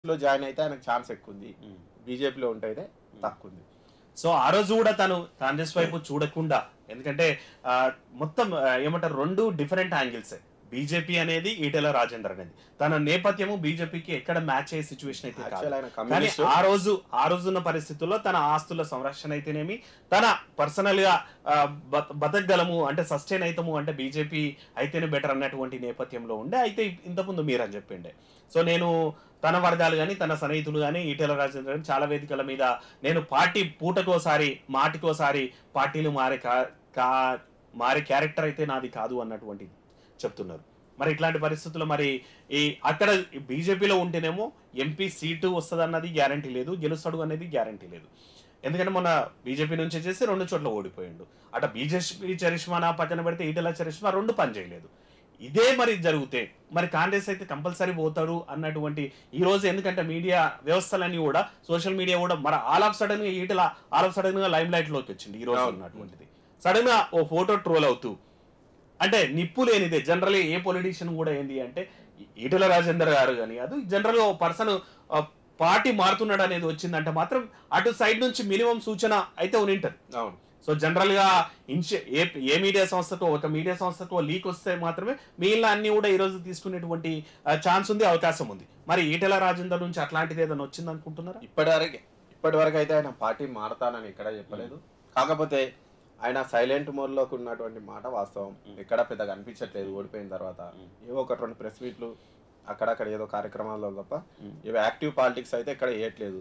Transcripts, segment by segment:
లో జాయిన్ అయితే ఆయనకు ఛాన్స్ ఎక్కువ ఉంది బీజేపీలో ఉంటే అయితే తక్కువ ఉంది సో ఆ రోజు కూడా తను కాంగ్రెస్ వైపు చూడకుండా ఎందుకంటే ఆ, మొత్తం ఆ, ఏమంటారు రెండు డిఫరెంట్ యాంగిల్స్ బీజేపీ అనేది ఈటెల రాజేందర్ అనేది తన నేపథ్యము బీజేపీకి ఎక్కడ మ్యాచ్ అయ్యే సిచ్యువేషన్ అయితే కాదు యాక్చువల్ ఆయన కానీ కమ్యూనిస్ట్ ఆ రోజు ఆ రోజున్న పరిస్థితుల్లో తన ఆస్తుల సంరక్షణ అయితేనేమి తన పర్సనల్ గా ఆ, బత- బతకగలము అంటే సస్టైన్ అవుతాము అంటే బీజేపీ అయితేనే బెటర్ అన్నటువంటి నేపథ్యంలో ఉండే అయితే ఇంతకుముందు మీరు అని చెప్పిండే సో నేను తన వర్గాలు కానీ తన సన్నిహితులు కానీ ఈటెల రాజేంద్ర గాని చాలా వేదికల మీద నేను పార్టీ పూటకోసారి మాటికోసారి పార్టీలు మారే కా- కా- మారే క్యారెక్టర్ అయితే నాది కాదు అన్నటువంటి చెప్తున్నారు మరి ఇట్లాంటి పరిస్థితుల్లో మరి ఈ అక్కడ బీజేపీలో ఉంటేనేమో ఎంపీ సీటు వస్తుంది అన్నది గ్యారంటీ లేదు గెలుస్తాడు అనేది గ్యారంటీ లేదు ఎందుకంటే మొన్న బీజేపీ నుంచి చేసి రెండు చోట్ల ఓడిపోయిండు అట బీజేపీ చరిష్మా పక్కన పెడితే ఈటెల చరిష్మా రెండు పని చేయలేదు ఇదే మరి జరిగితే మరి కాంగ్రెస్ అయితే కంపల్సరీ పోతాడు అన్నటువంటి ఈ రోజు ఎందుకంటే మీడియా వ్యవస్థలన్నీ కూడా సోషల్ మీడియా కూడా మరి ఆల్ ఆఫ్ సడన్ గా ఈటల ఆల్ ఆఫ్ సడన్ గా లైమ్ లైట్ లోకి వచ్చింది ఈ రోజు అవును. ఉన్నటువంటిది సడన్ గా ఓ ఫోటో ట్రోల్ అవుతూ అంటే నిప్పు లేనిదే జనరల్ ఏ పొలిటీషియన్ కూడా ఏంది అంటే ఈటల రాజేందర్ గారు కానీ అది జనరల్ గా ఓ పర్సన్ పార్టీ మారుతున్నాడు అనేది వచ్చిందంటే మాత్రం అటు సైడ్ నుంచి మినిమం సూచన అయితే ఉనింటది అవును సో జనరల్ గా ఇన్షి ఏ ఏ మీడియా సంస్థకో ఒక మీడియా సంస్థకో లీక్ వస్తే మాత్రమే మిగిలిన అన్ని కూడా ఈ రోజు తీసుకునేటువంటి ఛాన్స్ ఉంది అవకాశం ఉంది మరి ఈటెల రాజేందర్ నుంచి అట్లాంటిది ఏదైనా వచ్చింది అనుకుంటున్నారా ఇప్పటి వరకు ఇప్పటి వరకు అయితే ఆయన పార్టీ మారతానని ఎక్కడ చెప్పలేదు కాకపోతే ఆయన సైలెంట్ మోడ్ లోకి ఉన్నటువంటి మాట వాస్తవం ఎక్కడ పెద్దగా అనిపించట్లేదు ఓడిపోయిన తర్వాత ఏవో ఒక రెండు ప్రెస్ మీట్లు అక్కడక్కడ ఏదో కార్యక్రమాల్లో తప్ప ఇవి యాక్టివ్ పాలిటిక్స్ అయితే ఎక్కడ వేయట్లేదు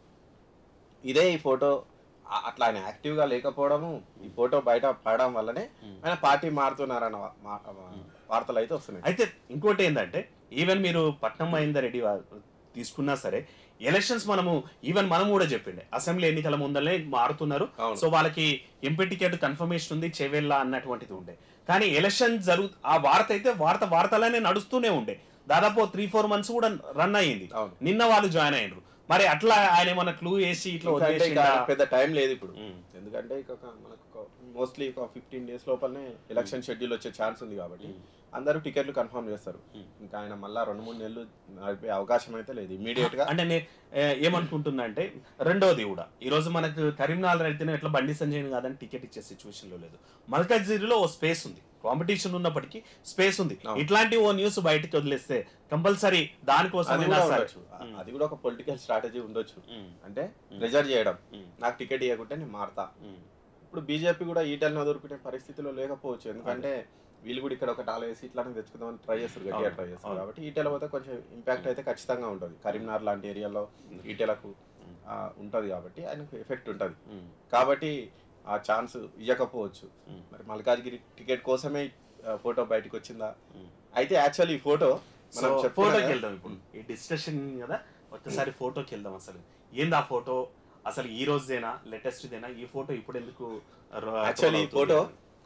ఇదే ఈ ఫోటో ఆ- అట్లా ఆయన యాక్టివ్ గా లేకపోవడము ఈ ఫోటో బయట పడడం వల్లనే ఆయన పార్టీ మారుతున్నారన్న వా- మా- మా- వార్తలు అయితే వస్తున్నాయి అయితే ఇంకోటి ఏంటంటే ఈవెన్ మీరు పట్నం మహేందర్ రెడ్డి వా- తీసుకున్నా సరే ఎలక్షన్స్ మనము ఈవెన్ మనం కూడా చెప్పిండే అసెంబ్లీ ఎన్నికల ముందలే మారుతున్నారు అవును. సో వాళ్ళకి ఎంపీ టికెట్ కన్ఫర్మేషన్ ఉంది చెవెళ్ళ అన్నటువంటిది ఉండే కానీ ఎలక్షన్ జరుగు ఆ వార్త అయితే వార్త వార్తలనే నడుస్తూనే ఉండే దాదాపు త్రీ ఫోర్ మంత్స్ కూడా రన్ అయ్యింది అవును. నిన్న వాళ్ళు జాయిన్ అయ్యారు మరి అట్లా ఆయన ఏమన్నా క్లూ వేసి ఇట్లా ఇంకా అంటే ఇక వదిలేసిండా? ఆయనకు పెద్ద టైం లేదు ఇప్పుడు ఉమ్. ఎందుకంటే ఇక ఒక మనకు మోస్ట్లీ ఒక ఫిఫ్టీన్ డేస్ లోపలనే ఎలక్షన్ షెడ్యూల్ వచ్చే ఛాన్స్ ఉంది కాబట్టి అందరూ టికెట్లు కన్ఫర్మ్ చేస్తారు ఇంకా ఆయన మళ్ళా రెండు మూడు నెలలు నడిపే అవకాశం అయితే లేదు ఇమీడియట్ గా అంటే నేను ఏమనుకుంటున్నా అంటే రెండోది కూడా ఈ రోజు మనకు కరీంనగర్ అయితేనే ఎట్లా బండి సంజయ్ కాదని టికెట్ ఇచ్చే సిచ్యువేషన్ లో లేదు మల్కాజ్గిరిలో ఓ స్పేస్ ఉంది కాంపిటీషన్ ఉన్నప్పటికీ స్పేస్ ఉంది అవును. ఇట్లాంటి ఓ న్యూస్ బయటకు వదిలేస్తే కంపల్సరీ అది దానికోసమైనా కూడా సరే ఉండొచ్చు అది కూడా ఒక పొలిటికల్ స్ట్రాటజీ ఉండొచ్చు ఉమ్, అంటే ప్రెజర్ చేయడం ఉమ్, నాకు టికెట్ ఇవ్వకుంటే నేను మారతా ఉమ్, ఇప్పుడు బీజేపీ కూడా ఈటల్ని వదులుకునే పరిస్థితిలో లేకపోవచ్చు ఎందుకంటే వీళ్ళు కూడా ఇక్కడ ఒక నాలుగు సీట్లను తెచ్చుకుందామని ట్రై చేస్తారు గట్టిగా అవును, ట్రై చేస్తారు అవును. కాబట్టి ఈటెల పోతే కొంచెం ఇంపాక్ట్ అయితే ఖచ్చితంగా ఉంటుంది కరీంనగర్ లాంటి ఏరియాలో ఈటెలకు ఆ, ఉంటది కాబట్టి ఆయనకు ఎఫెక్ట్ ఉంటుంది ఉమ్, కాబట్టి ఆ ఛాన్స్ ఇవ్వకపోవచ్చు ఉమ్, మరి మల్కాజ్గిరి టికెట్ కోసమే ఆ, ఫోటో బయటకు వచ్చిందా ఉమ్. అయితే యాక్చువల్ ఈ ఫోటో సో మనం చెప్పుకున్నాం ఫోటోకి కదా. వెళ్దాం ఇప్పుడు ఈ డిస్కషన్ కదా ఒక్కసారి ఫోటోకి వెళ్దాం అసలు ఏంది ఆ ఫోటో అసలు ఈ రోజేనా లేటెస్ట్ దేనా ఈ ఫోటో ఇప్పుడు ఎందుకు ర- యాక్చువల్లీ ఈ అవుతుంది? ఫోటో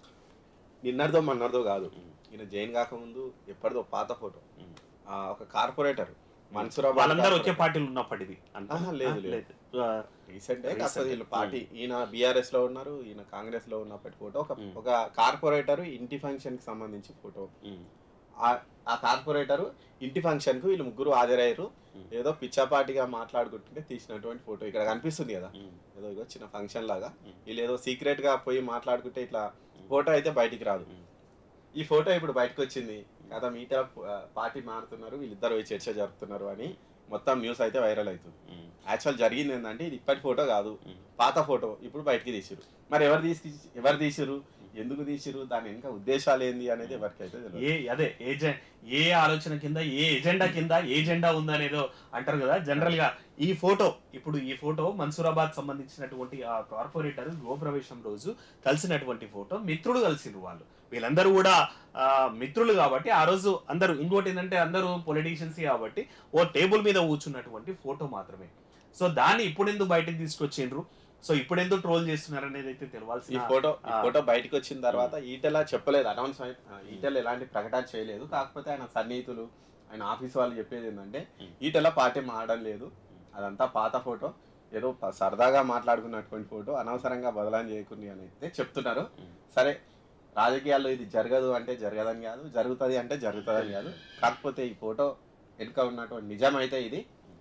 నిన్నటిదో మన్నటిదో కాదు ఉమ్, ఈయన జైన్ కాకముందు ఎప్పటిదో పాత ఫోటో ఉమ్. ఆ, ఒక కార్పొరేటర్ మన్సూరాబాద్ వాళ్ళందరూ ఒకే పార్టీలు ఉన్నప్పటిది అంటారా? ఆహా, లేదు, ఆ, లేదు. ఆ, రీసెంట్ Recent. కాకపోతే వీళ్ళు పార్టీ ఈయన బీఆర్ఎస్ లో ఉన్నారు ఈయన కాంగ్రెస్ లో ఉన్నప్పటి ఫోటో ఒక ఉమ్. ఒక కార్పొరేటర్ ఇంటి ఫంక్షన్ కి సంబంధించి ఫోటో ఉమ్, ఆ- ఆ కార్పొరేటర్ ఇంటి ఫంక్షన్ కు వీళ్ళు ముగ్గురు హాజరయ్యారు ఉమ్. ఏదో పిచ్చాపాటిగా మాట్లాడుకుంటుంటే తీసినటువంటి ఫోటో ఇక్కడ కనిపిస్తుంది కదా ఉమ్, ఏదో ఇగో చిన్న ఫంక్షన్ లాగా ఉమ్. వీళ్ళు ఏదో సీక్రెట్ గా పోయి మాట్లాడుకుంటే ఇట్లా ఫోటో అయితే బయటికి రాదు ఉమ్. ఈ ఫోటో ఇప్పుడు బయటకు వచ్చింది కదా మీట పార్టీ మారుతున్నారు వీళ్ళిద్దరు పోయి చర్చ జరుపుతున్నారు అని మొత్తం న్యూస్ అయితే వైరల్ అవుతుంది ఉమ్, యాక్చువల్ జరిగింది ఏంటంటే ఇది ఇప్పటి ఫోటో కాదు ఉమ్. పాత ఫోటో ఇప్పుడు బయటికి తీసిరు మరి ఎవరు తీసి ఎవరు తీసిరు ఎందుకు తీసిరు దాని వెనుక ఉద్దేశాలు ఏంది అనేది ఎవరికైతే తెలియదు ఏ అదే ఏ జె- ఏ ఆలోచన కింద ఏ ఎజెండా కింద ఏ జెండా ఉందనేదో అంటారు కదా జనరల్ గా ఈ ఫోటో ఇప్పుడు ఈ ఫోటో మన్సూరాబాద్ సంబంధించినటువంటి ఆ కార్పొరేటర్ గృహప్రవేశం రోజు కలిసినటువంటి ఫోటో మిత్రుడు కలిసిండ్రు వాళ్ళు వీళ్ళందరూ కూడా ఆ, మిత్రులు కాబట్టి ఆ రోజు అందరూ ఇంకోటి ఏంటంటే అందరూ పొలిటీషియన్స్ కాబట్టి ఓ టేబుల్ మీద కూర్చున్నటువంటి ఫోటో మాత్రమే సో దాన్ని ఇప్పుడు ఎందుకు బయటకు తీసుకొచ్చిండ్రు సో ఇప్పుడు ఎందుకు ట్రోల్ చేస్తున్నారు అనేది అయితే ఈ తెలవాల్సిన ఫోటో ఈ ఆ. ఫోటో బయటకు వచ్చిన తర్వాత ఈటెల చెప్పలేదు అనౌన్స్ ఈటెల ఎలాంటి ప్రకటన చేయలేదు కాకపోతే ఆయన సన్నిహితులు ఆయన ఆఫీస్ వాళ్ళు చెప్పేది ఏంటంటే ఉమ్. ఈటెల పార్టీ మారడం లేదు అదంతా పాత ఫోటో ఏదో ప- సరదాగా మాట్లాడుకున్నటువంటి ఫోటో అనవసరంగా బదలాం చేయకుంది అని అయితే చెప్తున్నారు ఉమ్. సరే రాజకీయాల్లో ఇది జరగదు అంటే జరగదని కాదు జరుగుతుంది అంటే జరుగుతుందని కాదు కాకపోతే ఈ ఫోటో వెనుక ఉన్నటువంటి నిజం అయితే ఇది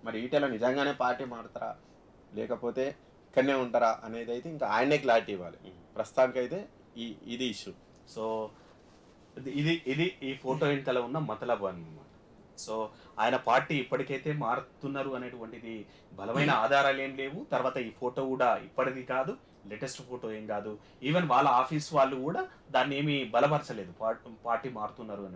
మరి ఈటెల నిజంగానే పార్టీ మారుతారా లేకపోతే ఇక్కడనే ఉంటారా అనేది అయితే ఇంకా ఆయనే క్లారిటీ ఇవ్వాలి ప్రస్తుతానికైతే ఈ ఇది ఇష్యూ సో ఇది- ఇది ఇది ఈ ఫోటో వెనకాల ఉన్న మతలబు అన్నమాట సో ఆయన పార్టీ ఇప్పటికైతే మారుతున్నారు అనేటువంటిది బలమైన ఆధారాలు ఏం లేవు తర్వాత ఈ ఫోటో కూడా ఇప్పటిది కాదు లేటెస్ట్ ఫోటో ఏం కాదు ఈవెన్ వాళ్ళ ఆఫీస్ వాళ్ళు కూడా దాన్ని ఏమీ బలపరచలేదు పార్టీ మారుతున్నారు అని